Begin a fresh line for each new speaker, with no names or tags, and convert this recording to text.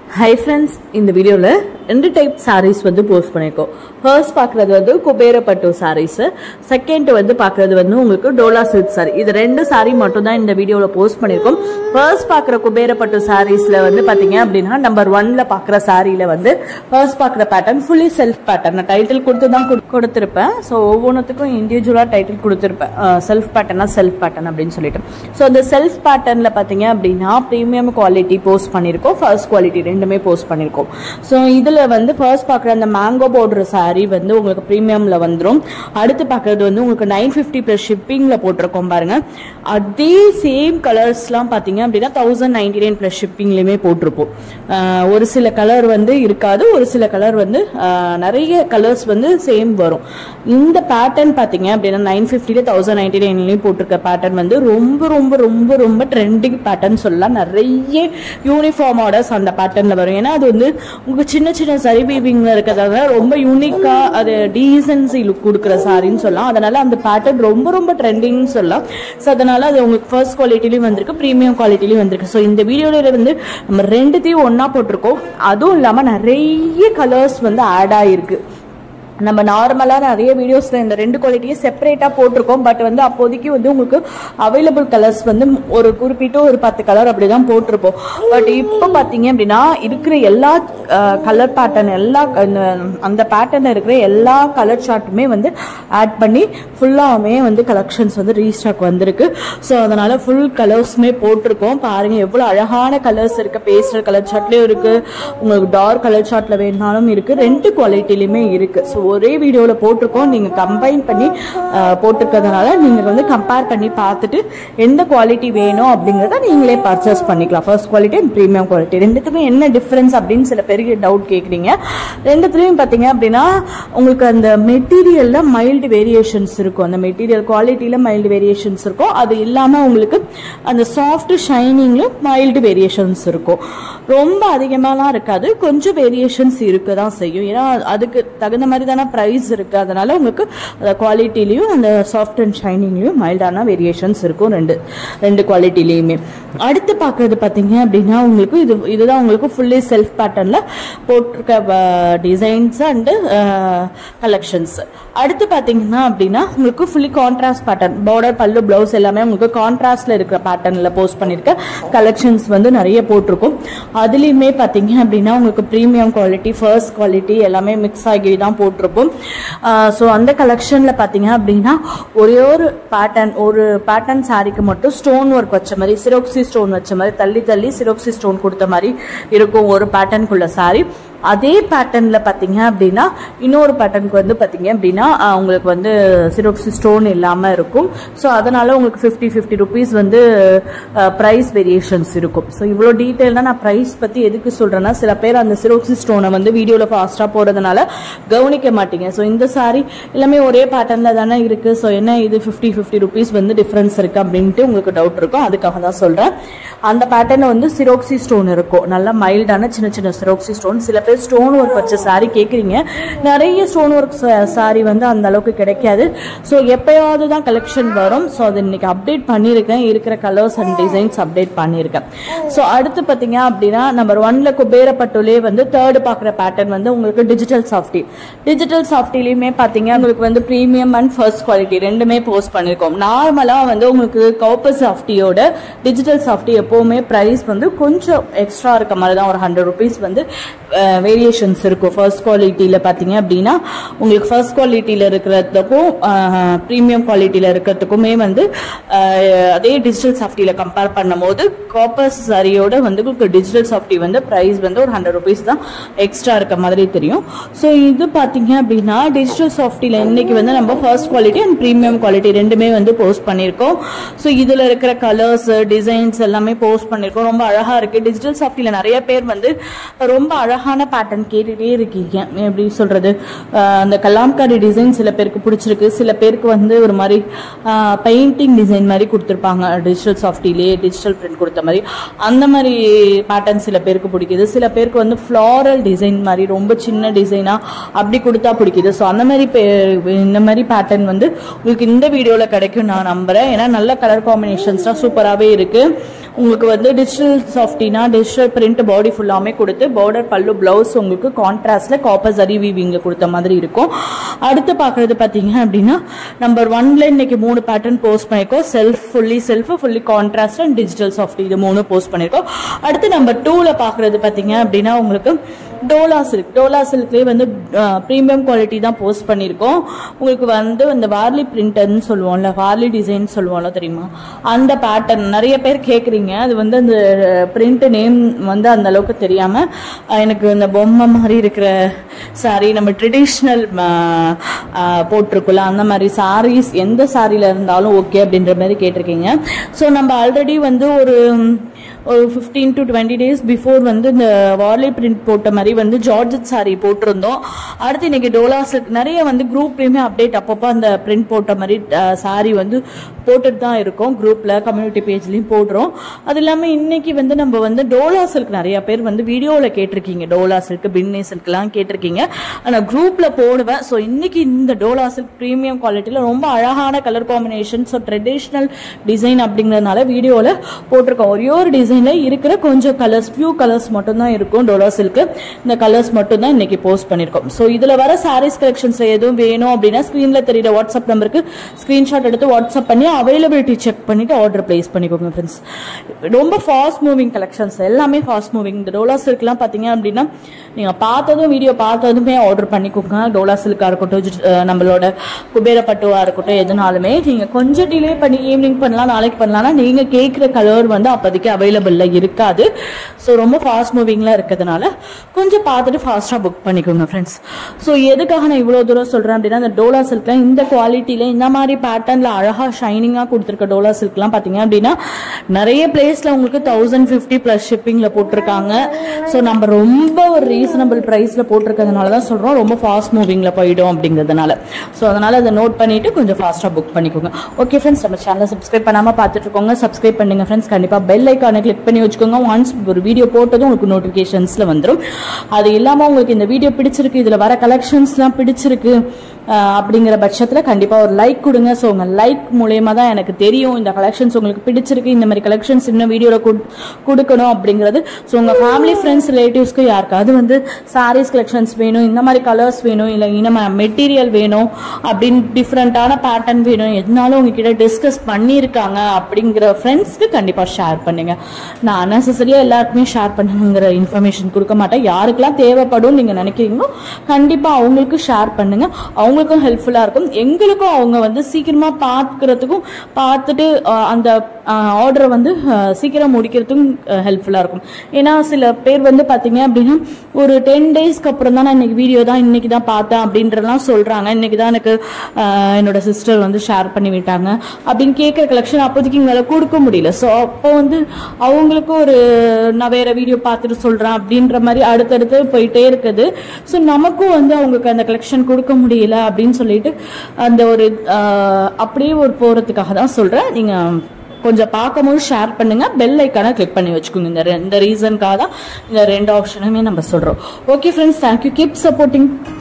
hi friends இந்த வீடியோவில் ரெண்டு டைப் sarees வந்து போஸ்ட் பண்ணியிருக்கோம் ஃபர்ஸ்ட் பார்க்குறது வந்து குபேரப்பட்டு sarees செகண்ட் வந்து பார்க்குறது வந்து உங்களுக்கு டோலா சில்க் saree இது ரெண்டு saree மட்டும் தான் இந்த வீடியோவில் போஸ்ட் பண்ணியிருக்கோம் ஃபர்ஸ்ட் பார்க்குற குபேரப்பட்டு சாரீஸில் வந்து பார்த்தீங்க அப்படின்னா நம்பர் ஒன்ல பார்க்குற சாரியில் வந்து ஃபர்ஸ்ட் பார்க்குற பேட்டர்ன் ஃபுல்லி செல்ஃப் பேட்டர்ன் நான் டைட்டில் கொடுத்து தான் கொடு- கொடுத்திருப்பேன் ஸோ ஒவ்வொன்றுத்துக்கும் இண்டிவிஜுவலாக டைட்டில் கொடுத்துருப்பேன் செல்ஃப் பேட்டர்னா செல்ஃப் பேட்டர்ன் அப்படின்னு சொல்லிட்டு ஸோ அந்த செல்ஃப் பேட்டர்னில் பார்த்தீங்க அப்படின்னா ப்ரீமியம் குவாலிட்டி போஸ்ட் பண்ணியிருக்கோம் ஃபர்ஸ்ட் குவாலிட்டி ரெண்டுமே போஸ்ட் பண்ணியிருக்கோம் ஸோ இதில் வந்து ஃபர்ஸ்ட் பார்க்குற அந்த மேங்கோ பவுடர் saree வந்து உங்களுக்கு ப்ரீமியமில் வந்துடும் அடுத்து பார்க்குறது வந்து உங்களுக்கு நைன் ஃபிஃப்டி ப்ளஸ் ஷிப்பிங்கில் போட்டிருக்கோம் பாருங்க அதே சேம் கலர்ஸ்லாம் பார்த்தீங்க அப்படின்னா தௌசண்ட் நைன்டி நைன் ப்ளஸ் ஷிப்பிங்லேயுமே போட்டிருப்போம் ஆஹ் ஒரு சில கலர் வந்து இருக்காது ஒரு சில கலர் வந்து ஆஹ் நிறைய கலர்ஸ் வந்து சேம் வரும் இந்த பேட்டர்ன் பார்த்தீங்க அப்படின்னா நைன் ஃபிஃப்டியில் தௌசண்ட் நைன்டி நைன்லேயும் போட்டிருக்க பேட்டர்ன் வந்து ரொம்ப ரொம்ப ரொம்ப ரொம்ப ட்ரெண்டிங் பேட்டர்ன் சொல்லலாம் நிறைய யூனிஃபார்ம் ஆர்டர்ஸ் அந்த பேட்டர்னில் வரும் ஏன்னா அது வந்து உங்களுக்கு சின்ன சின்ன சரி பீபிங்கில் இருக்கிறதால ரொம்ப யூனிக்காக அது டீசன்சி லுக் கொடுக்குற சாரின்னு சொல்லலாம் அதனால அந்த பேட்டர்ன் ரொம்ப ரொம்ப ட்ரெண்டிங்னு சொல்லலாம் ஸோ அதனால அது உங்களுக்கு ஃபர்ஸ்ட் குவாலிட்டிலையும் வந்திருக்கு ப்ரீமியம் குவாலிட்டிலையும் வந்திருக்கு ஸோ இந்த வீடியோவில் வந்து நம்ம ரெண்டுத்தையும் ஒன்றா போட்டிருக்கோம் அதுவும் இல்லாமல் நிறைய கலர்ஸ் வந்து ஆட் ஆகிருக்கு நம்ம நார்மலாக நிறைய வீடியோஸில் இந்த ரெண்டு குவாலிட்டியும் செப்பரேட்டாக போட்டிருக்கோம் பட் வந்து அப்போதைக்கு வந்து உங்களுக்கு அவைலபிள் கலர்ஸ் வந்து ஒரு குறிப்பிட்ட ஒரு பத்து கலர் அப்படி தான் போட்டிருப்போம் பட் இப்போ பார்த்தீங்க அப்படின்னா இருக்கிற எல்லா கலர் பேட்டர்ன் எல்லா அந்த- அந்த பேட்டர்னில் இருக்கிற எல்லா கலர் சார்ட்டுமே வந்து ஆட் பண்ணி ஃபுல்லாகவே வந்து கலெக்ஷன்ஸ் வந்து ரீஸ்டாக் வந்திருக்கு ஸோ அதனால் ஃபுல் கலர்ஸுமே போட்டிருக்கோம் பாருங்கள் எவ்வளோ அழகான கலர்ஸ் இருக்குது பேஸ்டல் கலர் சார்ட்லேயும் இருக்குது உங்களுக்கு டார்க் கலர் சார்ட்டில் வேணாலும் இருக்குது ரெண்டு குவாலிட்டிலையுமே இருக்குது ஸோ ஒரே வீடியோவில் போட்டிருக்கோம் நீங்கள் கம்பைன் பண்ணி அஹ், போட்டிருக்கிறதுனால நீங்கள் வந்து கம்பேர் பண்ணி பார்த்துட்டு எந்த குவாலிட்டி வேணும் அப்படிங்கிறத நீங்களே பர்ச்சேஸ் பண்ணிக்கலாம் first quality and premium quality ரெண்டுத்துக்கும் என்ன டிஃப்ரென்ஸ் அப்படின்னு சில பேருக்கு டவுட் கேட்குறீங்க ரெண்டுத்துலையும் பார்த்தீங்க அப்படின்னா உங்களுக்கு அந்த மெட்டீரியலில் மைல்டு வேரியேஷன்ஸ் இருக்கும் அந்த மெட்டீரியல் குவாலிட்டியில் மைல்டு வேரியேஷன்ஸ் இருக்கும் அது இல்லாமல் உங்களுக்கு அந்த சாஃப்ட் ஷைனிங்லும் மைல்டு வேரியேஷன்ஸ் இருக்கும் ரொம்ப அதிகமாலாம் இருக்காது கொஞ்சம் வேரியேஷன்ஸ் இருக்க தான் செய்யும் ஏன்னா அதுக்கு தகுந்த மாதிரி தானே ப்ரைஸ் இருக்குது அதனால உங்களுக்கு அந்த குவாலிட்டிலையும் அந்த சாஃப்ட் அண்ட் ஷைனிங்லையும் மைல்டான வேரியேஷன்ஸ் இருக்கும் ரெண்டு ரெண்டு குவாலிட்டிலையுமே அடுத்து பார்க்குறது பார்த்தீங்க அப்படின்னா உங்களுக்கு இது இதுதான் உங்களுக்கு ஃபுல்லி செல்ஃப் பேட்டர்னில் போட்டிருக்க டிசைன்ஸ் அண்டு கலெக்ஷன்ஸ் அடுத்து பார்த்தீங்கன்னா அப்படின்னா உங்களுக்கு fully contrast pattern border pallu blouse எல்லாமே உங்களுக்கு கான்ட்ராஸ்டில் இருக்கிற பேட்டர்னில் போஸ்ட் பண்ணியிருக்க கலெக்ஷன்ஸ் வந்து நிறைய போட்டிருக்கும் அதுலேயுமே பார்த்தீங்க அப்படின்னா உங்களுக்கு ப்ரீமியம் குவாலிட்டி ஃபர்ஸ்ட் குவாலிட்டி எல்லாமே மிக்ஸ் ஆகி தான் போட்டிருப்போம் ஸோ அந்த கலெக்ஷனில் பார்த்தீங்க அப்படின்னா ஒரே ஒரு பேட்டர்ன் ஒரு பேட்டர்ன் சாரிக்கு மட்டும் ஸ்டோன் ஒர்க் வச்ச மாதிரி சிரோக்சி ஸ்டோன் வச்ச மாதிரி தள்ளி தள்ளி சிரோக்சி ஸ்டோன் கொடுத்த மாதிரி இருக்கும் ஒரு பேட்டர்னுக்குள்ள சாரி அதே பேட்டர்னில் பார்த்தீங்க அப்படின்னா இன்னொரு பேட்டர்னுக்கு வந்து பார்த்தீங்க அப்படின்னா ஆஹ், உங்களுக்கு வந்து சிரோக்சி ஸ்டோன் இல்லாமல் இருக்கும் ஸோ அதனால உங்களுக்கு ஃபிஃப்டி ஃபிஃப்டி ருபீஸ் வந்து ப்ரைஸ் வேரியேஷன்ஸ் இருக்கும் ஸோ இவ்வளோ டீட்டெயிலாக நான் ப்ரைஸ் பற்றி எதுக்கு சொல்கிறேன்னா சில பேர் அந்த சிரோக்சி ஸ்டோனை வந்து வீடியோவில் ஃபாஸ்ட்டாக போடுறதுனால கவனிக்க மாட்டீங்க ஸோ இந்த சாரி எல்லாமே ஒரே பேட்டர்னில் தானே இருக்குது ஸோ என்ன இது ஃபிஃப்டி ஃபிஃப்டி ருபீஸ் வந்து டிஃப்ரென்ஸ் இருக்குது அப்படின்ட்டு உங்களுக்கு டவுட் இருக்கும் அதுக்காக தான் சொல்கிறேன் அந்த பேட்டர்னில் வந்து சிரோக்சி ஸ்டோன் இருக்கும் நல்லா மைல்டான சின்ன சின்ன சிரோக்சி ஸ்டோன் சில பேர் ஸ்டோன் ஒர்க் வச்ச சாரி கேட்குறீங்க நிறைய ஸ்டோன் ஒர்க் சாரி வந்து அந்த அளவுக்கு கிடைக்காது ஸோ எப்பயாவது தான் கலெக்ஷன் வரும் ஸோ அது இன்னைக்கு அப்டேட் பண்ணியிருக்கேன் இருக்கிற கலர்ஸ் அண்ட் டிசைன்ஸ் அப்டேட் பண்ணியிருக்கேன் ஸோ அடுத்து பார்த்தீங்க அப்படின்னா நம்பர் ஒன்ல குபேரப்பட்டுலே வந்து தேர்டு பார்க்குற பேட்டர்ன் வந்து உங்களுக்கு டிஜிட்டல் சாஃப்டி டிஜிட்டல் சாஃப்டிலையுமே பார்த்தீங்க உங்களுக்கு வந்து ப்ரீமியம் அண்ட் ஃபர்ஸ்ட் குவாலிட்டி ரெண்டுமே போஸ்ட் பண்ணியிருக்கோம் நார்மலாக வந்து உங்களுக்கு கவுப்பர் சாஃப்டியோட டிஜிட்டல் சாஃப்டி எப்போவுமே ப்ரைஸ் வந்து கொஞ்சம் எக்ஸ்ட்ரா இருக்க மாதிரி தான் ஒரு ஹண்ட்ரட் ருபீஸ் வந்து வேரியேஷன்ஸ் இருக்கும் ஃபர்ஸ்ட் குவாலிட்டியில் பார்த்தீங்க அப்படின்னா உங்களுக்கு ஃபர்ஸ்ட் குவாலிட்டியில் இருக்கிறதுக்கும் ப்ரீமியம் குவாலிட்டியில் இருக்கிறதுக்குமே வந்து அஹ், அதே டிஜிட்டல் சாஃப்டியில் கம்பேர் பண்ணும்போது காப்பர் சரியோட வந்து உங்களுக்கு டிஜிட்டல் சாஃப்டி வந்து ப்ரைஸ் வந்து ஒரு ஹண்ட்ரட் ருபீஸ் தான் எக்ஸ்ட்ரா இருக்க மாதிரி தெரியும் ஸோ இது பார்த்தீங்க அப்படின்னா டிஜிட்டல் சாஃப்டியில் இன்னைக்கு வந்து நம்ம first quality and premium quality ரெண்டுமே வந்து போஸ்ட் பண்ணியிருக்கோம் ஸோ இதில் இருக்கிற கலர்ஸ் டிசைன்ஸ் எல்லாமே போஸ்ட் பண்ணியிருக்கோம் ரொம்ப அழகாக இருக்குது டிஜிட்டல் சாஃப்டியில் நிறைய பேர் வந்து ரொம்ப அழகான பேட்டர்ன் கேட்டுகிட்டே இருக்கீங்க எப்படி சொல்கிறது அந்த கலாம்காரி டிசைன் சில பேருக்கு பிடிச்சிருக்கு சில பேருக்கு வந்து ஒரு மாதிரி பெயிண்டிங் டிசைன் மாதிரி கொடுத்துருப்பாங்க டிஜிட்டல் சாஃப்டிலே டிஜிட்டல் பிரிண்ட் கொடுத்த மாதிரி அந்த மாதிரி பேட்டர்ன் சில பேருக்கு பிடிக்குது சில பேருக்கு வந்து ஃப்ளாரல் டிசைன் மாதிரி ரொம்ப சின்ன டிசைனாக அப்படி கொடுத்தா பிடிக்குது ஸோ அந்த மாதிரி பே- இந்த மாதிரி பேட்டர்ன் வந்து உங்களுக்கு இந்த வீடியோவில் கிடைக்கும் நான் நம்புகிறேன் ஏன்னா நல்ல கலர் காம்பினேஷன்ஸ்லாம் சூப்பராகவே இருக்குது உங்களுக்கு வந்து டிஜிட்டல் சாஃப்டினா டிஜிட்டல் பிரிண்ட் பாடி ஃபுல்லாமே கொடுத்து பார்டர் பல்லு பிளவுஸ் உங்களுக்கு கான்ட்ராஸ்ட்ல காப்பர் சரி வீவிங்ல கொடுத்த மாதிரி இருக்கும் அடுத்து பார்க்கறது பார்த்தீங்க அப்படின்னா நம்பர் ஒன்ல இன்னைக்கு மூணு பேட்டர்ன் போஸ்ட் பண்ணியிருக்கோம் self fully self fully contrast and digital soft இது மூணு போஸ்ட் பண்ணியிருக்கோம் அடுத்து நம்பர் டூல பார்க்கறது பார்த்தீங்க அப்படின்னா உங்களுக்கு டோலா சில்க் டோலா சில்க்லேயே வந்து ப்ரீமியம் குவாலிட்டி தான் போஸ்ட் பண்ணியிருக்கோம் உங்களுக்கு வந்து அந்த வார்லி பிரிண்டர்னு சொல்லுவோம்ல வார்லி டிசைன் சொல்லுவோம்ல தெரியுமா அந்த பேட்டர்ன் நிறைய பேர் கேட்குறீங்க அது வந்து அந்த பிரிண்ட் நேம் வந்து அந்த அளவுக்கு தெரியாம அஹ், எனக்கு இந்த பொம்மை மாதிரி இருக்கிற சாரி நம்ம ட்ரெடிஷ்னல் போட்டிருக்கோம்ல அந்த மாதிரி சாரீஸ் எந்த சாரியில இருந்தாலும் ஓகே அப்படின்ற மாதிரி கேட்டிருக்கீங்க ஸோ நம்ம ஆல்ரெடி வந்து ஒரு ஒரு fifteen to twenty days before வந்து இந்த வார்லி பிரிண்ட் போட்ட மாதிரி வந்து ஜார்ஜட் சாரி போட்டிருந்தோம் அடுத்து இன்னைக்கு டோலா சில்க் நிறைய வந்து குரூப்லேயுமே அப்டேட் அப்பப்போ அந்த பிரிண்ட் போட்ட மாதிரி சாரி வந்து போட்டுட்டு தான் இருக்கோம் குரூப்பில் கம்யூனிட்டி பேஜ்லேயும் போடுறோம் அது இல்லாமல் இன்னைக்கு வந்து நம்ம வந்து டோலா சில்க் நிறைய பேர் வந்து வீடியோவில் கேட்டிருக்கீங்க டோலா சில்க் பின்னே சில்க்லாம் கேட்டிருக்கீங்க ஆனால் குரூப்பில் போடுவேன் ஸோ இன்னைக்கு இந்த டோலா சில்க் ப்ரீமியம் குவாலிட்டியில் ரொம்ப அழகான colour combination so traditional design அப்படிங்கிறதுனால வீடியோவில் போட்டிருக்கோம் ஒரே ஒரு டிசைனில் இருக்கிற கொஞ்சம் கலர்ஸ் ஃபியூ கலர்ஸ் மட்டும்தான் இருக்கும் டோலா சில்க்கு இந்த கலர்ஸ் மட்டும் தான் இன்னைக்கு போஸ்ட் பண்ணியிருக்கோம் ஸோ இதில் வர சாரீஸ் கலெக்ஷன்ஸ் எதுவும் வேணும் அப்படின்னா ஸ்க்ரீனில் தெரியுற வாட்ஸ்அப் நம்பருக்கு ஸ்க்ரீன்ஷாட் எடுத்து வாட்ஸ்அப் பண்ணி அவைலபிலிட்டி செக் பண்ணிட்டு ஆர்டர் பிளேஸ் பண்ணிக்கோங்க ஃப்ரெண்ட்ஸ் ரொம்ப ஃபாஸ்ட் மூவிங் கலெக்ஷன்ஸ் எல்லாமே ஃபாஸ்ட் மூவிங் இந்த டோலா சில்க்லாம் பார்த்தீங்க அப்படின்னா நீங்கள் பார்த்ததும் வீடியோ பார்த்ததுமே ஆர்டர் பண்ணிக்கோங்க டோலா சில்காக இருக்கட்டும் ஜி- அஹ் நம்மளோட குபேர பட்டுவாக இருக்கட்டும் எதுனாலுமே நீங்கள் கொஞ்சம் டிலே பண்ணி ஈவினிங் பண்ணலாம் நாளைக்கு பண்ணலாம்னா நீங்கள் கேட்குற கலர் வந்து அப்போதைக்கு அவைலபிளில் இருக்காது ஸோ ரொம்ப ஃபாஸ்ட் மூவிங்கில் இருக்கிறதுனால கொஞ்சம் பார்த்துட்டு ஃபாஸ்ட்டாக புக் பண்ணிக்கோங்க ஃப்ரெண்ட்ஸ் ஸோ எதுக்காக நான் இவ்வளோ தூரம் சொல்கிறேன் அப்படின்னா இந்த டோலா சில்க்லாம் இந்த குவாலிட்டியில் இந்த மாதிரி பேட்டர்னில் அழகாக ஷைனிங்காக கொடுத்துருக்க டோலா சில்க்லாம் பார்த்தீங்க அப்படின்னா நிறைய பிளேஸில் உங்களுக்கு தௌசண்ட் ஃபிஃப்டி ப்ளஸ் ஷிப்பிங்கில் போட்டிருக்காங்க ஸோ நம்ம ரொம்ப ஒரு ரீசனபிள் ப்ரைஸில் போட்டிருக்கிறதுனால தான் சொல்கிறோம் ரொம்ப ஃபாஸ்ட் மூவிங்கில் போயிடும் அப்படிங்கிறதுனால ஸோ அதனால் அதை நோட் பண்ணிவிட்டு கொஞ்சம் ஃபாஸ்ட்டாக புக் பண்ணிக்கோங்க ஓகே ஃப்ரெண்ட்ஸ் நம்ம சேனலை சப்ஸ்கிரைப் பண்ணாமல் பார்த்துட்டு இருக்கோங்க சப்ஸ்கிரைப் பண்ணுங்க ஃப்ரெண்ட்ஸ் கண்டிப்பாக பெல் ஐக்கானை கிளிக் பண்ணி வச்சுக்கோங்க ஒன்ஸ் ஒரு வீடியோ போட்டதும் உங்களுக்கு நோட்டிஃபிகேஷன்ஸில் வந்துடும் அது இல்லாமல் உங்களுக்கு இந்த வீடியோ பிடிச்சிருக்கு இதில் வர கலெக்ஷன்ஸ்லாம் பிடிச்சிருக்கு அஹ், அப்படிங்கிற பட்சத்தில் கண்டிப்பாக ஒரு லைக் கொடுங்க ஸோ உங்கள் லைக் மூலயமா தான் எனக்கு தெரியும் இந்த கலெக்ஷன்ஸ் உங்களுக்கு பிடிச்சிருக்கு இந்த மாதிரி கலெக்ஷன்ஸ் இன்னும் வீடியோவில் கொடுக்கணும் அப்படிங்கிறது ஸோ உங்கள் ஃபேமிலி ஃப்ரெண்ட்ஸ் ரிலேட்டிவ்ஸ்க்கு யாருக்காவது வந்து சாரீஸ் கலெக்ஷன்ஸ் வேணும் இந்த மாதிரி கலர்ஸ் வேணும் இல்லை இந்த மெட்டீரியல் வேணும் அப்படின்னு டிஃப்ரெண்ட்டான பேட்டர்ன் வேணும் எதுனாலும் உங்ககிட்ட டிஸ்கஸ் பண்ணியிருக்காங்க அப்படிங்கிற ஃப்ரெண்ட்ஸ்க்கு கண்டிப்பாக ஷேர் பண்ணுங்க நான் அன்னெசரியாக எல்லாருக்குமே ஷேர் பண்ணுங்கிற இன்ஃபர்மேஷன் கொடுக்க மாட்டேன் யாருக்கெல்லாம் தேவைப்படும் நீங்கள் நினைக்கிறீங்களோ கண்டிப்பாக அவங்களுக்கு ஷேர் பண்ணுங்க அவங்களுக்கும் ஹெல்ப்ஃபுல்லாக இருக்கும் எங்களுக்கும் அவங்க வந்து சீக்கிரமாக பார்க்கறதுக்கும் பார்த்துட்டு அஹ், அந்த ஆர்டரை வந்து அஹ், சீக்கிரம் முடிக்கிறதுக்கும் ஹெல்ப்ஃபுல்லாக இருக்கும் ஏன்னா சில பேர் வந்து பார்த்தீங்க அப்படின்னா ஒரு டென் டேஸ்க்கு அப்புறம் தான் நான் இன்னைக்கு வீடியோ தான் இன்னைக்கு தான் பார்த்தேன் அப்படின்றலாம் சொல்கிறாங்க இன்னைக்கு தான் எனக்கு அஹ், என்னோட சிஸ்டர் வந்து ஷேர் பண்ணி விட்டாங்க அப்படின்னு கேட்குற கலெக்ஷன் அப்போதைக்கு எங்களால் கொடுக்க முடியல ஸோ அப்போ வந்து அவங்களுக்கும் ஒரு நான் வேற வீடியோ பார்த்துட்டு சொல்கிறேன் அப்படின்ற மாதிரி அடுத்தடுத்து போயிட்டே இருக்குது ஸோ நமக்கும் வந்து அவங்களுக்கு அந்த கலெக்ஷன் கொடுக்க முடியல அப்படின்னு சொல்லிட்டு அந்த ஒரு அஹ், அப்படியே ஒரு போகிறதுக்காக தான் சொல்கிறேன் நீங்கள் கொஞ்சம் பார்க்கும்போது ஷேர் பண்ணுங்க பெல் ஐக்கான கிளிக் பண்ணி வச்சுக்கோங்க இந்த ரெண்டு ரீசனுக்காக தான் இந்த ரெண்டு ஆப்ஷனுமே நம்ம சொல்கிறோம் okay friends thank you keep supporting